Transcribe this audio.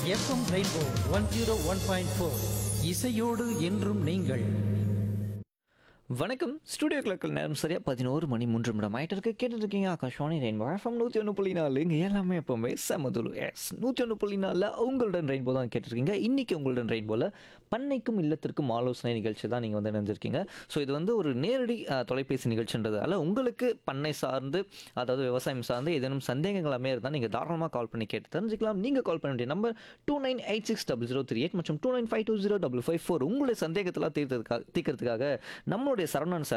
FM rainbow one zero one point four இசையோடு என்றும் நீங்கள் வணக்கம் ஸ்டுடியோ கிளக்கில் நேரம் சரியா பதினோரு மணி மூன்று நிமிடம் ஆயிட்டு இருக்கு கேட்டுட்டு இருக்கீங்க ஆகாஷ்வாணி ரெயின்போ எஃப்எம் நூற்றி ஒன்று புள்ளி நாலு இங்கே எல்லாமே எப்போவுமே செமதுலு எஸ் நூற்றி ஒன்று புள்ளி நாலில் உங்களுடன் ரெயின்போ தான் கேட்டிருக்கீங்க இன்னைக்கு உங்களுடன் ரெயின்போவில் பண்ணைக்கும் இல்லத்திற்கும் ஆலோசனை நிகழ்ச்சி தான் நீங்கள் வந்து நினைஞ்சிருக்கீங்க ஸோ இது வந்து ஒரு நேரடி அஹ், தொலைபேசி நிகழ்ச்சின்றதால உங்களுக்கு பண்ணை சார்ந்து அதாவது விவசாயம் சார்ந்து ஏதேனும் சந்தேகங்களாமே இருந்தால் நீங்கள் தாராளமாக கால் பண்ணி கேட்டு தெரிஞ்சுக்கலாம் நீங்கள் கால் பண்ண வேண்டிய number two nine eight six double zero three eight மற்றும் two nine five two zero double five four உங்களுடைய சந்தேகத்தெல்லாம் தீர்த்ததுக்காக தீர்க்கறதுக்காக நம்மளுடைய சரவணன் சார்